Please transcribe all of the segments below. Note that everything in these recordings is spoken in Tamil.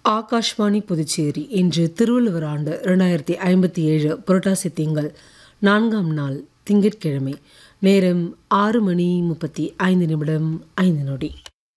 ஆகாஷ்வாணி புதுச்சேரி இன்று திருவள்ளுவர் ஆண்டு இரண்டாயிரத்தி ஐம்பத்தி ஏழு புரட்டாசி திங்கள் நான்காம் நாள் திங்கட்கிழமை நேரம் ஆறு மணி முப்பத்தி ஐந்து நிமிடம் ஐந்து நொடி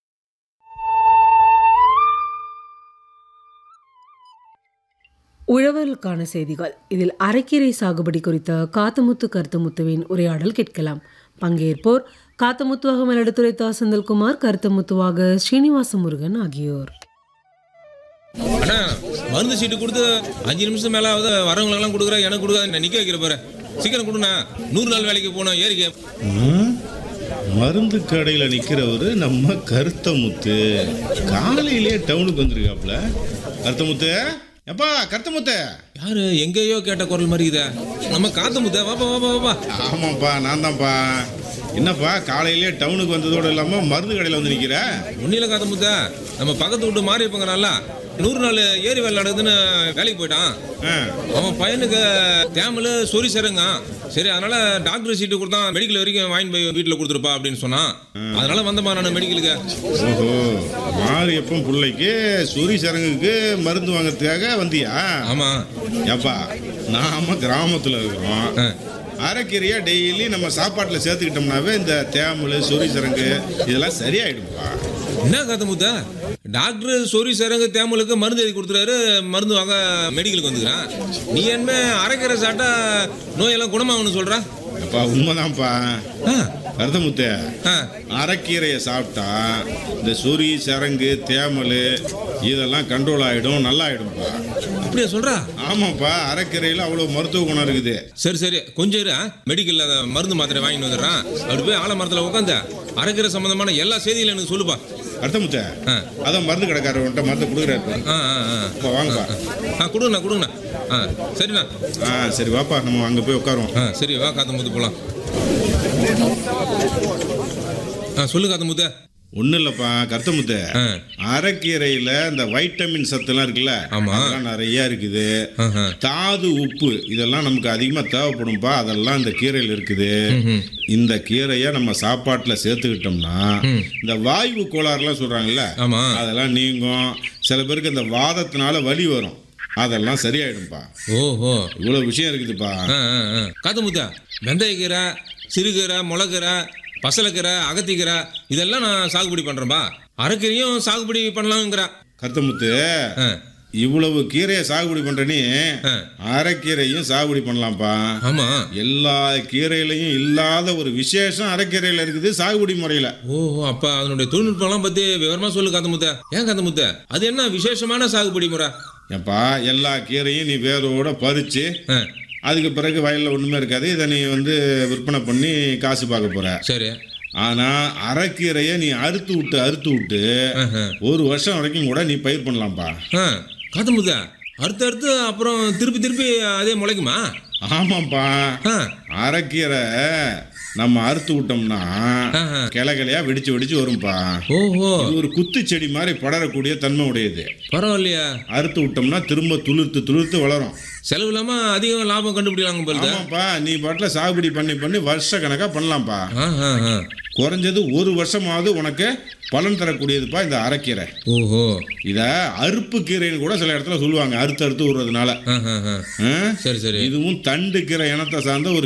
உழவர்களுக்கான செய்திகள் இதில் அரைக்கீரை சாகுபடி குறித்த காத்தமுத்து கருத்தமுத்துவின் உரையாடல் கேட்கலாம் பங்கேற்போர் காத்தமுத்துவாக மயிலாடுதுறை செந்தில்குமார் கருத்தமுத்துவாக ஸ்ரீனிவாச முருகன் ஆகியோர் அண்ணா மருந்து சீட்டு கொடுத்து அஞ்சு நிமிஷம் மேல ஆகுது வரவங்களுக்கெல்லாம் கொடுக்குற எனக்கு கொடுக்காத நான் நிக்க வைக்கிற பாரு சீக்கிரம் கொடுண்ணா நூறு நாள் வேலைக்கு போனோம் ஏறிக்க ம், மருந்து கடையில் நிற்கிறவர் நம்ம கருத்தமுத்து காலையிலேயே டவுனுக்கு வந்திருக்காப்புல கருத்தமுத்து எப்பா கருத்தமுத்து யாரு எங்கேயோ கேட்ட குரல் மாதிரி இதா நம்ம காத்த முத்த வாப்பா வாப்பா வாப்பா ஆமாப்பா நான் தான்ப்பா என்னப்பா காலையிலேயே டவுனுக்கு வந்ததோடு இல்லாமல் மருந்து கடையில் வந்து நிற்கிற ஒன்னில காத்த முத்த நம்ம பக்கத்து விட்டு மாறி இருப்பாங்கனால நூறு நாள் ஏரி வேலை நடக்குதுன்னு வேலைக்கு போயிட்டான் ஆ அவன் பையனுக்கு தேமல் சொறி சரங்க சரி அதனால டாக்டர் சீட்டு கொடுத்தான் மெடிக்கல் வரைக்கும் வாங்கி போய் வீட்டில் கொடுத்துருப்பா அப்படின்னு சொன்னான் அதனால வந்தமா நான் மெடிக்கலுக்கு ஓஹோ மாரியப்பன் பிள்ளைக்கு சொரி சரங்குக்கு மருந்து வாங்குறதுக்காக வந்தியா ஆமா ஏப்பா நாம கிராமத்தில் இருக்கிறோம் ஆ. அரைக்கீரையா டெய்லி நம்ம சாப்பாட்டில் சேர்த்துக்கிட்டோம்னாவே இந்த தேமல் சொறி சரங்கு இதெல்லாம் சரியாயிடும்பா என்ன கதை முத்தா டாக்டர் சொரி சரங்கு தேமலுக்கு மருந்து எழுதி கொடுத்துறாரு மருந்து வாங்க மெடிக்கலுக்கு வந்துக்கிறான் நீ என்ன அரைக்கிற சாட்டா நோயெல்லாம் குணமாகணும்னு சொல்ற அப்பா உண்மைதான்ப்பா ஆ, கருத்தமுத்து ஆ, அரைக்கீரையை சாப்பிட்டா இந்த சொறி சரங்கு தேமல் இதெல்லாம் கண்ட்ரோல் ஆகிடும் நல்லா ஆகிடும்ப்பா அப்படியா சொல்றா ஆமாப்பா அரைக்கீரையில் அவ்வளோ மருத்துவ குணம் இருக்குது சரி சரி கொஞ்சம் இரு மெடிக்கல்ல அந்த மருந்து மாத்திரை வாங்கிட்டு வந்துடுறான் அப்படி போய் ஆலமரத்தில் உட்காந்து அரைக்கிற சம்பந்தமான எல்லா செய்திகளும் எனக்கு சொல்லுப்பா கருத்தமுத்த ஆ. அதான் மருந்து கடைக்காரவன்ட்ட மருந்து கொடுக்குறாரு ஆ ஆ ஆ இப்போ வாங்கப்பா ஆ கொடுங்கண்ணா கொடுங்கண்ணா ஆ சரிண்ணா ஆ சரி வாப்பா நம்ம அங்கே போய் உட்காருவோம் ஆ சரி வா காத்த முத்து போலாம் ஆ சொல்லு காத்த முத்து ஒன்றும் இல்லைப்பா கருத்தமுத்த ஆ அரைக்கீரையில் இந்த வைட்டமின் சத்துலாம் இருக்குல்ல ஆமா. அதெல்லாம் நிறைய இருக்குது ஆஹா. தாது உப்பு இதெல்லாம் நமக்கு அதிகமாக தேவைப்படும்பா அதெல்லாம் இந்த கீரையில் இருக்குது இந்த கீரையை நம்ம சாப்பாட்டில் சேர்த்துக்கிட்டோம்னா இந்த வாயு கோளாறுலாம் சொல்கிறாங்கல்ல ஆமா அதெல்லாம் நீங்கும் சில பேருக்கு இந்த வாதத்தினால வலி வரும் அதெல்லாம் சரியாயிடும்பா ஓஹோ இவ்வளோ விஷயம் இருக்குதுப்பா ஆ, ஆ, ஆ. காத்து முத்தா வெந்தயக்கீரை சிறுகீரை முளக்கீரை பசலைக்கீரை அகத்திக்கீரை இதெல்லாம் நான் சாகுபடி பண்றேன்பா அரைக்கீரையும் சாகுபடி பண்ணலாங்கிற கருத்தமுத்து ஆ, இவ்வளவு கீரையை சாகுபடி பண்ற நீ ஆ. அரைக்கீரையும் சாகுபடி பண்ணலாம்ப்பா ஆமா எல்லா கீரையிலையும் இல்லாத ஒரு விசேஷம் அரைக்கீரையில் இருக்குது சாகுபடி முறையில் ஓஹோ அப்ப அதனுடைய தொழில்நுட்பம்லாம் பத்தி விவரமா சொல்லு காத்த முத்த ஏன் காத்த முத்த அது என்ன விசேஷமான சாகுபடி முறை ஏப்பா எல்லா கீரையும் நீ வேரோட பறிச்சு ஆ, அதுக்கு பிறகு வயலில் ஒன்றுமே இருக்காது இதை நீ வந்து விற்பனை பண்ணி காசு பார்க்க போற சரி ஆனால் அரைக்கீரையை நீ அறுத்து விட்டு அறுத்து விட்டு ஆஹா. ஒரு வருஷம் வரைக்கும் கூட நீ பயிர் பண்ணலாம்ப்பா ஆ, காத்த முத்த அறுத்து அறுத்து அப்புறம் திருப்பி திருப்பி அதே முளைக்குமா ஆமாம்ப்பா ஆ, அரைக்கீரை நம்ம அறுத்து விட்டோம்னா ஆஹா. கிளை கிளையா வெடிச்சு வெடிச்சு வரும்பா ஓஹோ இது ஒரு குத்து செடி மாதிரி படரக்கூடிய தன்மை உடையது பரவாயில்லையா அறுத்து விட்டோம்னா திரும்ப துளிர்த்து துளிர்த்து வளரும் செலவு இல்லாம அதிகம் லாபம் கண்டுபிடிக்கலாங்க போலுது ஆமாப்பா நீ பாட்டில் சாகுபடி பண்ணி பண்ணி வருஷ கணக்காக பண்ணலாம்ப்பா ஆ, ஆ, ஆ. குறைஞ்சது ஒரு வருஷமாவது உனக்கு பலன் தரக்கூடியதுப்பா இந்த அரைக்கீரை ஓஹோ இத அறுப்பு கீரைன்னு கூட சில இடத்துல சொல்லுவாங்க அறுத்து அறுத்து விடுறதுனால ஆ, ஆ, ஆ. ஆ? சரி சரி இதுவும் தண்டு கீரை இனத்தை சார்ந்த ஒரு